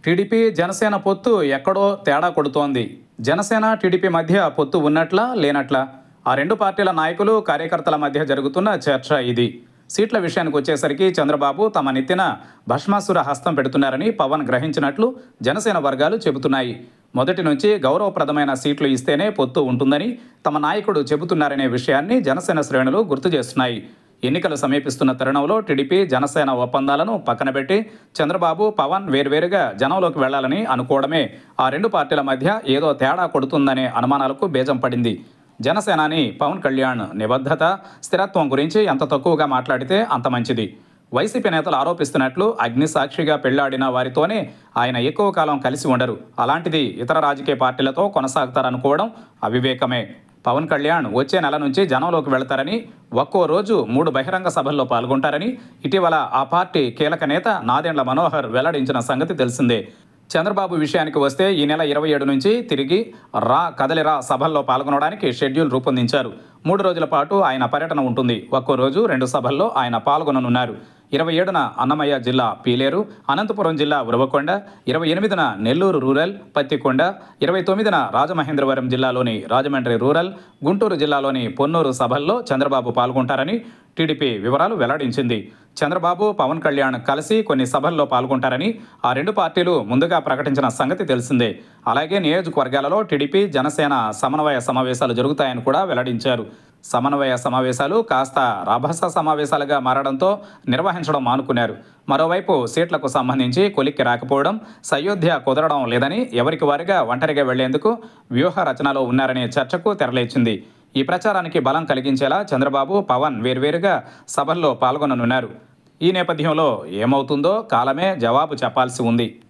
TDP Janasena పొత్తు ఎక్కడో తేడా కొడుతోంది జనసేన టీడీపీ మధ్య పొత్తు ఉన్నట్లా లేనట్లా ఆ రెండు పార్టీల నాయకులు కార్యకర్తల మధ్య జరుగుతున్న చర్చ ఇది సీట్ల విషయానికి వచ్చేసరికి చంద్రబాబు తమ నెత్తిన భస్మాసుర హస్తం పెడుతున్నారని పవన్ గ్రహించినట్లు జనసేన వర్గాలు చెబుతున్నాయి మొదటి నుంచి గౌరవప్రదమైన సీట్లు ఇస్తేనే పొత్తు ఉంటుందని తమ నాయకుడు చెబుతున్నారనే విషయాన్ని జనసేన శ్రేణులు గుర్తు చేస్తున్నాయి ఎన్నికలు సమీపిస్తున్న తరుణంలో టీడీపీ జనసేన ఒప్పందాలను పక్కనబెట్టి చంద్రబాబు పవన్ వేర్వేరుగా జనంలోకి వెళ్లాలని అనుకోవడమే ఆ రెండు పార్టీల మధ్య ఏదో తేడా కొడుతుందనే అనుమానాలకు బేజం పడింది జనసేనాని పవన్ కళ్యాణ్ నిబద్ధత స్థిరత్వం గురించి ఎంత తక్కువగా మాట్లాడితే అంత మంచిది వైసీపీ నేతలు ఆరోపిస్తున్నట్లు అగ్ని సాక్షిగా పెళ్లాడిన వారితోనే ఆయన ఎక్కువ కాలం కలిసి ఉండరు అలాంటిది ఇతర రాజకీయ పార్టీలతో కొనసాగుతారనుకోవడం అవివేకమే పవన్ కళ్యాణ్ వచ్చే నెల నుంచి జనంలోకి వెళతారని ఒక్కో రోజు మూడు బహిరంగ సభల్లో పాల్గొంటారని ఇటీవల ఆ పార్టీ కీలక నేత నాదెండ్ల మనోహర్ వెల్లడించిన సంగతి తెలిసిందే చంద్రబాబు విషయానికి వస్తే ఈ నెల ఇరవై ఏడు నుంచి తిరిగి రా కదలిరా సభల్లో పాల్గొనడానికి షెడ్యూల్ రూపొందించారు మూడు రోజుల పాటు ఆయన పర్యటన ఉంటుంది ఒక్కో రోజు రెండు సభల్లో ఆయన పాల్గొననున్నారు ఇరవై ఏడున అన్నమయ్య జిల్లా పీలేరు అనంతపురం జిల్లా ఉరవకొండ ఇరవై ఎనిమిదిన నెల్లూరు రూరల్ పత్తికొండ ఇరవై తొమ్మిదిన రాజమహేంద్రవరం జిల్లాలోని రాజమండ్రి రూరల్ గుంటూరు జిల్లాలోని పొన్నూరు సభల్లో చంద్రబాబు పాల్గొంటారని టీడీపీ వివరాలు వెల్లడించింది చంద్రబాబు పవన్ కళ్యాణ్ కలిసి కొన్ని సభల్లో పాల్గొంటారని ఆ రెండు పార్టీలు ముందుగా ప్రకటించిన సంగతి తెలిసిందే అలాగే నియోజకవర్గాలలో టీడీపీ జనసేన సమన్వయ సమావేశాలు జరుగుతాయని కూడా వెల్లడించారు సమన్వయ సమావేశాలు కాస్త రాభస సమావేశాలుగా మారడంతో నిర్వహించడం మానుకున్నారు మరోవైపు సీట్లకు సంబంధించి కొలిక్కి రాకపోవడం సయోధ్య కుదరడం లేదని ఎవరికి వారిగా ఒంటరిగా వెళ్లేందుకు వ్యూహ రచనలో ఉన్నారనే చర్చకు తెరలేచింది ఈ ప్రచారానికి బలం కలిగించేలా చంద్రబాబు పవన్ వేర్వేరుగా సభల్లో పాల్గొననున్నారు ఈ నేపథ్యంలో ఏమవుతుందో కాలమే జవాబు చెప్పాల్సి ఉంది